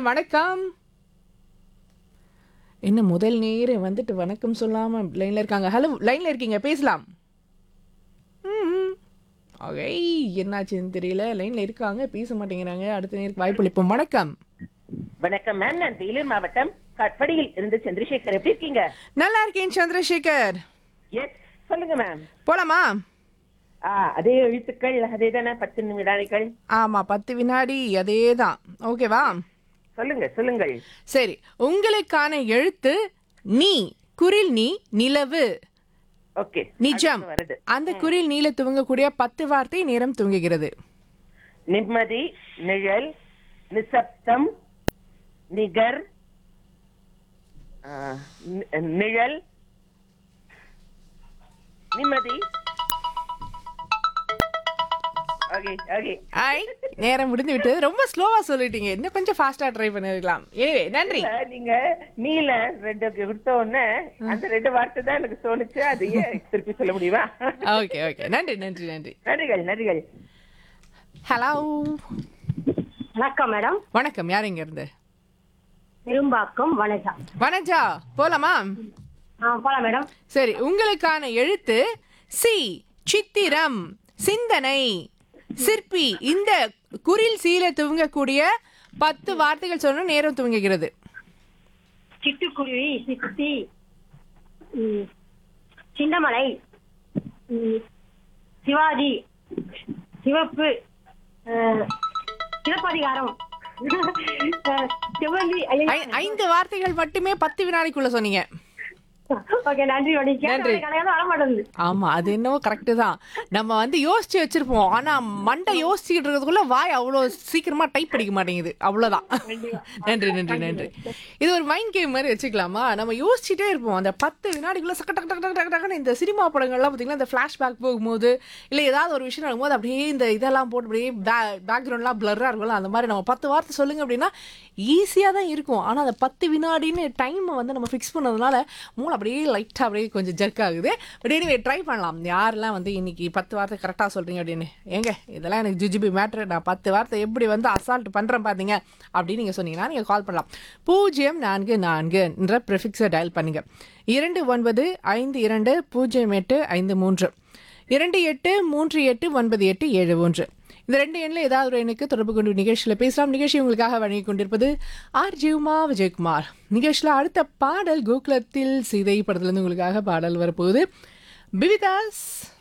வணக்கம் என்ன முதல் நேரம் வந்துட்டு வணக்கம் சொல்லாம லைன்ல இருக்காங்க ஹலோ லைன்ல இருக்கீங்க பேசலாம் ஓகே என்னாச்சுன்னு தெரியல லைன்ல இருக்காங்க பேச மாட்டேங்கிறாங்க அடுத்த நேருக்கு வாய்ப்பு அளிப்போம் வணக்கம் வணக்கம் மேம் நான் வேலூர் மாவட்டம் கட்படியில் இருந்து சந்திரசேகர் எப்படி இருக்கீங்க நல்லா இருக்கேன் சந்திரசேகர் எஸ் சொல்லுங்க மேம் போலாமா ஆ அதே எழுத்துக்கள் அதே தானே பத்து வினாடிகள் ஆமா பத்து வினாடி அதே தான் ஓகேவா சொல்லுங்க சொல்லுங்கள் சரி உங்களுக்கான எழுத்து நீ குரில் நீ நிலவு ஓகே நிஜம் அடுத்து வருது அந்த குரில் நீல துவங்கக்கூடிய பத்து வார்த்தை நேரம் துவங்குகிறது நிம்மதி நிழல் நிசப்தம் நிகர் ஆ, நி- நிழல் நிம்மதி ஓகே ஓகே ஐ நேரம் முடிந்து விட்டது ரொம்ப ஸ்லோவா சொல்லிட்டீங்க இன்னும் கொஞ்சம் ஃபாஸ்டா ட்ரை பண்ணிருக்கலாம் ஏவே நன்றி இல்ல, நீங்க நீல ரெண்டு கொடுத்த உடனே அந்த ரெண்டு வார்த்தை தான் எனக்கு தோணுச்சு அதையே திருப்பி சொல்ல முடியுமா ஓகே ஓகே நன்றி நன்றி நன்றி நன்றிகள் நன்றிகள் ஹலோ வணக்கம் மேடம் வணக்கம் யார் இங்க இருந்து பெரும்பாக்கம் வனஜா வனஜா போலாமா ஆ போலாம் மேடம் சரி உங்களுக்கான எழுத்து சி சித்திரம் சிந்தனை சிற்பி இந்த குரில் சீல துவங்கக்கூடிய பத்து வார்த்தைகள் சொன்ன நேரம் துவங்குகிறது சிட்டுக்குருவி சித்தி ம், சின்னமலை ம், சிவாஜி சிவப்பு அஹ், சிலப்பதிகாரம் அஹ், செவ்வந்தி ஐயோ. ஐ- ஐந்து வார்த்தைகள் மட்டுமே பத்து வினாடிக்குள்ள சொன்னீங்க ஓகே நன்றி வடி நன்றி. கணக்கு வர மாட்டேங்குது ஆமா அது என்னவோ கரெக்டு தான் நம்ம வந்து யோசிச்சு வச்சிருப்போம் ஆனா மண்டை யோசிச்சுட்டு இருக்கிறதுக்குள்ள வாய் அவ்வளோ சீக்கிரமா டைப் படிக்க மாட்டேங்குது அவ்வளவுதான் நன்றி நன்றி நன்றி இது ஒரு மைண்ட் கேம் மாதிரி வச்சுக்கலாமா நம்ம யோசிச்சுட்டே இருப்போம் அந்த பத்து வினாடிக்குள்ள சக்க டக்கு டக்கு டக்கு டக்குன்னு இந்த சினிமா படங்கள்லாம் பார்த்தீங்கன்னா இந்த ஃபிளாஷ்பேக் போகும்போது இல்லை ஏதாவது ஒரு விஷயம் நடக்கும்போது அப்படியே இந்த இதெல்லாம் போட்டு அப்படியே பேக்ரவுண்ட்லாம் பிளர்ராக இருக்கும்ல அந்த மாதிரி நம்ம பத்து வார்த்தை சொல்லுங்க அப்படின்னா ஈஸியாக தான் இருக்கும் ஆனால் அந்த பத்து வினாடின்னு டைமை வந்து நம்ம ஃபிக்ஸ் பண்ணதுனால மூளை அப்படியே லைட்டாக அப்படியே கொஞ்சம் ஜர்க் ஆகுது பட் எனிவே ட்ரை பண்ணலாம் யாரெல்லாம் வந்து இன்னைக்கு பத்து வார்த்தை கரெக்டாக சொல்கிறீங்க அப்படின்னு ஏங்க இதெல்லாம் எனக்கு ஜிஜிபி மேட்ரு நான் பத்து வார்த்தை எப்படி வந்து அசால்ட் பண்ணுறேன் பார்த்தீங்க அப்படின்னு நீங்கள் சொன்னீங்கன்னா நீங்கள் கால் பண்ணலாம் பூஜ்ஜியம் நான்கு நான்கு என்ற ப்ரிஃபிக்ஸை டயல் பண்ணுங்க இரண்டு ஒன்பது ஐந்து இரண்டு பூஜ்ஜியம் எட்டு ஐந்து மூன்று இரண்டு எட்டு மூன்று எட்டு ஒன்பது எட்டு ஏழு ஒன்று இந்த ரெண்டு எண்ணில் ஏதாவது ஒரு எண்ணுக்கு தொடர்பு கொண்டு நிகழ்ச்சியில் பேசலாம் நிகழ்ச்சி உங்களுக்காக வழங்கி கொண்டிருப்பது ஆர் ஜிவ்மா விஜயகுமார் நிகழ்ச்சியில் அடுத்த பாடல் கோகுலத்தில் சீதை படத்துலேருந்து உங்களுக்காக பாடல் வரப்போகுது பிவிதாஸ்